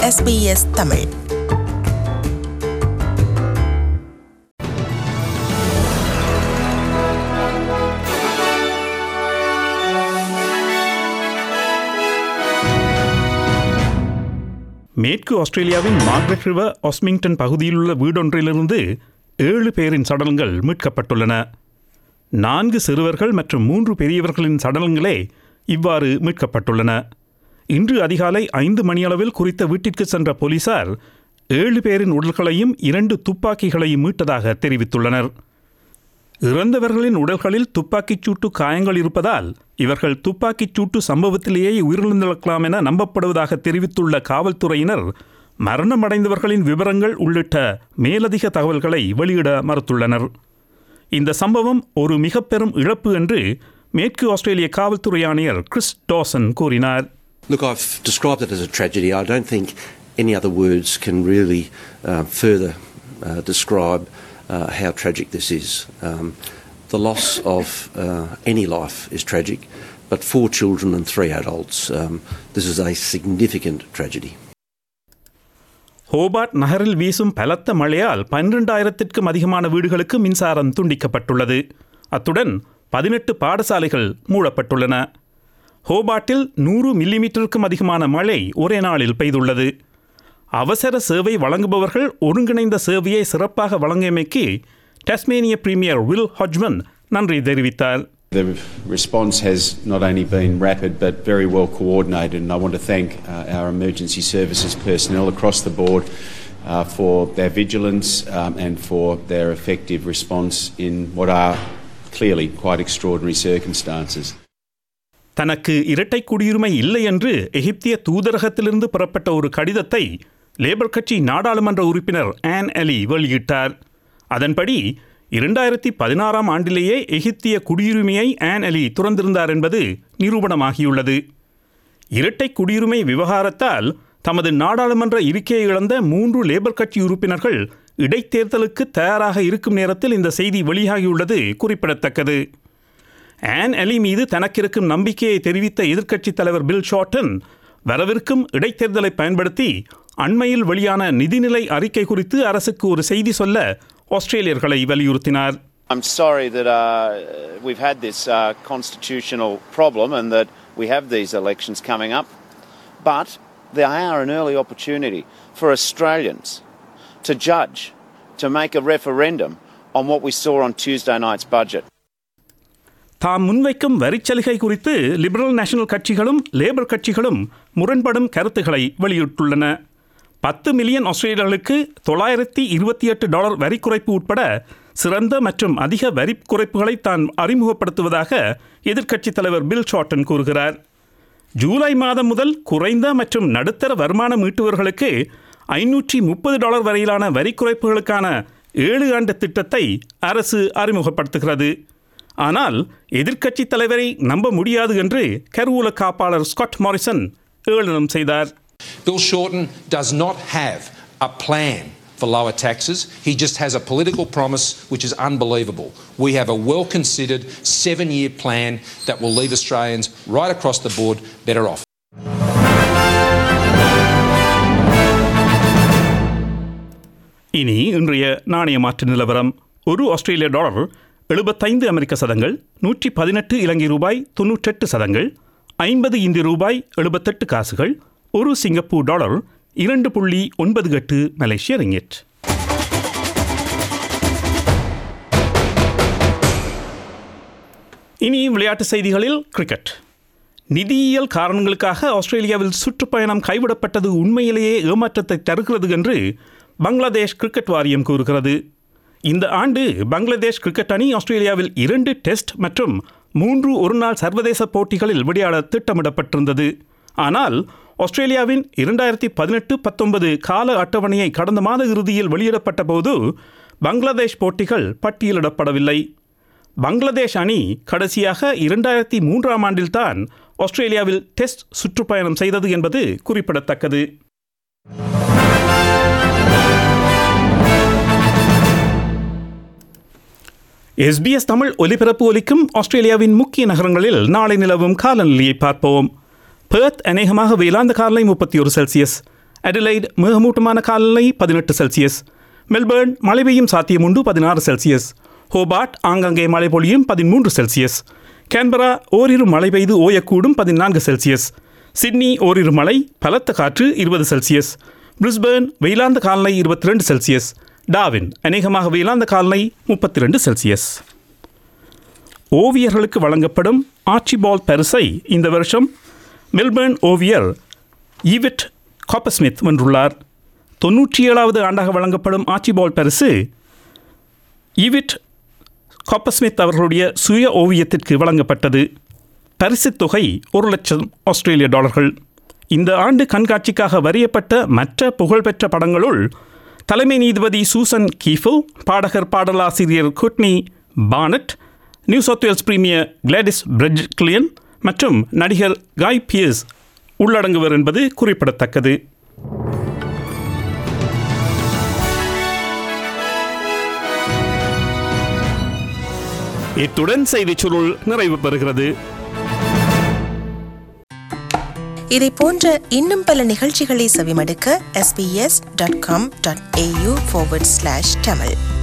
SBS Tamil மேற்கு ஆஸ்திரேலியாவின் Margaret river ஆஸ்மிங்டன் பகுதியிலுள்ள வீடொன்றிலிருந்து ஏழு பேரின் சடலங்கள் மீட்கப்பட்டுள்ளன நான்கு சிறுவர்கள் மற்றும் மூன்று பெரியவர்களின் சடலங்களே இவ்வாறு மீட்கப்பட்டுள்ளன இன்று அதிகாலை ஐந்து மணியளவில் குறித்த வீட்டிற்கு சென்ற போலீசார் ஏழு பேரின் உடல்களையும் இரண்டு துப்பாக்கிகளையும் மீட்டதாக தெரிவித்துள்ளனர் இறந்தவர்களின் உடல்களில் துப்பாக்கிச் சூட்டு காயங்கள் இருப்பதால் இவர்கள் துப்பாக்கிச் சூட்டு சம்பவத்திலேயே உயிரிழந்திருக்கலாம் என நம்பப்படுவதாக தெரிவித்துள்ள காவல்துறையினர் மரணமடைந்தவர்களின் விவரங்கள் உள்ளிட்ட மேலதிக தகவல்களை வெளியிட மறுத்துள்ளனர் இந்த சம்பவம் ஒரு மிக பெரும் இழப்பு என்று மேற்கு ஆஸ்திரேலிய காவல்துறை ஆணையர் கிறிஸ் டாசன் கூறினார் Look, I've described it as a tragedy. I don't think any other words can really uh, further uh, describe uh, how tragic this is. Um, the loss of uh, any life is tragic, but four children and three adults, um, this is a significant tragedy. Hobart நகரில் வீசும் பலத்த மழையால் பன்னிரெண்டாயிரத்திற்கும் அதிகமான வீடுகளுக்கு மின்சாரம் துண்டிக்கப்பட்டுள்ளது அத்துடன் பதினெட்டு பாடசாலைகள் மூடப்பட்டுள்ளன ஹோபார்ட்டில் நூறு மில்லிமீட்டருக்கும் அதிகமான மழை ஒரே நாளில் பெய்துள்ளது அவசர சேவை வழங்குபவர்கள் ஒருங்கிணைந்த சேவையை சிறப்பாக வழங்கியமைக்கு டஸ்மேனிய பிரீமியர் வில் ஹாஜ்மன் நன்றி தெரிவித்தார் The response has not only been rapid but very well coordinated, and I want to thank uh, our emergency services personnel across the board uh, for their vigilance um, and for their effective response in what are clearly quite extraordinary circumstances. தனக்கு இரட்டை குடியுரிமை இல்லை என்று எகிப்திய தூதரகத்திலிருந்து பெறப்பட்ட ஒரு கடிதத்தை labour கட்சி நாடாளுமன்ற உறுப்பினர் ஆன் அலி வெளியிட்டார் அதன்படி இரண்டாயிரத்தி பதினாறாம் ஆண்டிலேயே எகிப்திய குடியுரிமையை ஆன் அலி துறந்திருந்தார் என்பது நிரூபணமாகியுள்ளது இரட்டை குடியுரிமை விவகாரத்தால் தமது நாடாளுமன்ற இருக்கையை இழந்த மூன்று லேபர் கட்சி உறுப்பினர்கள் இடைத்தேர்தலுக்கு தயாராக இருக்கும் நேரத்தில் இந்த செய்தி வெளியாகியுள்ளது குறிப்பிடத்தக்கது ஆன் அலி மீது தனக்கிருக்கும் நம்பிக்கையை தெரிவித்த எதிர்க்கட்சித் தலைவர் பில் ஷார்டன் வரவிருக்கும் இடைத்தேர்தலை பயன்படுத்தி அண்மையில் வெளியான நிதிநிலை அறிக்கை குறித்து அரசுக்கு ஒரு செய்தி சொல்ல ஆஸ்திரேலியர்களை வலியுறுத்தினார் I'm sorry that uh, we've had this uh, constitutional problem and that we have these elections coming up, but they are an early opportunity for Australians to judge, to make a referendum on what we saw on Tuesday night's budget. தாம் முன்வைக்கும் வரிச்சலுகை குறித்து liberal national கட்சிகளும் labour கட்சிகளும் முரண்படும் கருத்துக்களை வெளியிட்டுள்ளன பத்து million ஆஸ்திரேலியர்களுக்கு தொள்ளாயிரத்தி இருபத்தி எட்டு டாலர் வரி குறைப்பு உட்பட சிறந்த மற்றும் அதிக வரி குறைப்புகளை தான் அறிமுகப்படுத்துவதாக எதிர்க்கட்சித் தலைவர் பில் ஷார்டன் கூறுகிறார் ஜூலை மாதம் முதல் குறைந்த மற்றும் நடுத்தர வருமானம் ஈட்டுவர்களுக்கு ஐநூற்றி முப்பது டாலர் வரையிலான வரி குறைப்புகளுக்கான ஏழு ஆண்டு திட்டத்தை அரசு அறிமுகப்படுத்துகிறது ஆனால் எதிர்க்கட்சித் தலைவரை நம்ப முடியாது என்று கருவூல காப்பாளர் ஸ்காட் மாரிசன் ஏளனம் செய்தார் Bill Shorten does not have a plan for lower taxes. He just has a political promise which is unbelievable. We have a well considered seven year plan that will leave Australians right across the board better off. இனி இன்றைய நாணய மாற்று நிலவரம் ஒரு ஆஸ்திரேலிய dollar எழுபத்தைந்து அமெரிக்க சதங்கள் நூற்றி பதினெட்டு இலங்கை ரூபாய் தொன்னூற்றெட்டு சதங்கள் ஐம்பது இந்திய ரூபாய் எழுபத்தெட்டு காசுகள் ஒரு சிங்கப்பூர் டாலர் இரண்டு புள்ளி ஒன்பது எட்டு மலேசிய ரிங்கெட் இனி விளையாட்டு செய்திகளில் கிரிக்கெட் நிதியியல் காரணங்களுக்காக ஆஸ்திரேலியாவில் சுற்றுப்பயணம் கைவிடப்பட்டது உண்மையிலேயே ஏமாற்றத்தை தருகிறது என்று பங்களாதேஷ் கிரிக்கெட் வாரியம் கூறுகிறது இந்த ஆண்டு பங்களாதேஷ் கிரிக்கெட் அணி ஆஸ்திரேலியாவில் இரண்டு டெஸ்ட் மற்றும் மூன்று ஒருநாள் சர்வதேச போட்டிகளில் விளையாட திட்டமிடப்பட்டிருந்தது ஆனால் ஆஸ்திரேலியாவின் இரண்டாயிரத்தி பதினெட்டு பத்தொன்பது கால அட்டவணையை கடந்த மாத இறுதியில் வெளியிடப்பட்ட போது பங்களாதேஷ் போட்டிகள் பட்டியலிடப்படவில்லை பங்களாதேஷ் அணி கடைசியாக இரண்டாயிரத்தி மூன்றாம் ஆண்டில்தான் ஆஸ்திரேலியாவில் டெஸ்ட் சுற்றுப்பயணம் செய்தது என்பது குறிப்பிடத்தக்கது எஸ்பிஎஸ் தமிழ் ஒலிபரப்பு ஒலிக்கும் ஆஸ்திரேலியாவின் முக்கிய நகரங்களில் நாளை நிலவும் காலநிலையை பார்ப்போம் பெர்த் அநேகமாக வேளாந்த காலை முப்பத்தி ஒரு செல்சியஸ் அடிலைட் மேகமூட்டமான காலநிலை பதினெட்டு செல்சியஸ் மெல்பர்ன் மழை பெய்யும் சாத்தியம் உண்டு பதினாறு செல்சியஸ் ஹோபார்ட் ஆங்காங்கே மழை பொழியும் பதிமூன்று செல்சியஸ் கேன்பரா ஓரிரு மழை பெய்து ஓயக்கூடும் பதினான்கு செல்சியஸ் சிட்னி ஓரிரு மழை பலத்த காற்று இருபது செல்சியஸ் பிரிஸ்பேர்ன் வெயிலாந்த காலநிலை இருபத்தி ரெண்டு செல்சியஸ் டாவின் அநேகமாக வெயிலாந்த காலநிலை முப்பத்தி ரெண்டு செல்சியஸ் ஓவியர்களுக்கு வழங்கப்படும் ஆர்ச்சிபால் பரிசை இந்த வருஷம் மெல்பர்ன் ஓவியர் ஈவிட் காப்பஸ்மித் வென்றுள்ளார் தொன்னூற்றி ஏழாவது ஆண்டாக வழங்கப்படும் ஆர்ச்சிபால் பரிசு ஈவிட் காப்பஸ்மித் அவர்களுடைய சுய ஓவியத்திற்கு வழங்கப்பட்டது பரிசுத் தொகை ஒரு லட்சம் ஆஸ்திரேலிய டாலர்கள் இந்த ஆண்டு கண்காட்சிக்காக வரையப்பட்ட மற்ற புகழ்பெற்ற படங்களுள் தலைமை நீதிபதி சூசன் கீஃபில் பாடகர் பாடலாசிரியர் Courtney Barnett New South Wales premier Gladys Berejiklian மற்றும் நடிகர் காய் பியர்ஸ் உள்ளடங்குவர் என்பது குறிப்பிடத்தக்கது இத்துடன் செய்திச் சுருள் நிறைவு பெறுகிறது இதை போன்ற இன்னும் பல நிகழ்ச்சிகளை செவிமடுக்க sbs.com.au forward slash tamil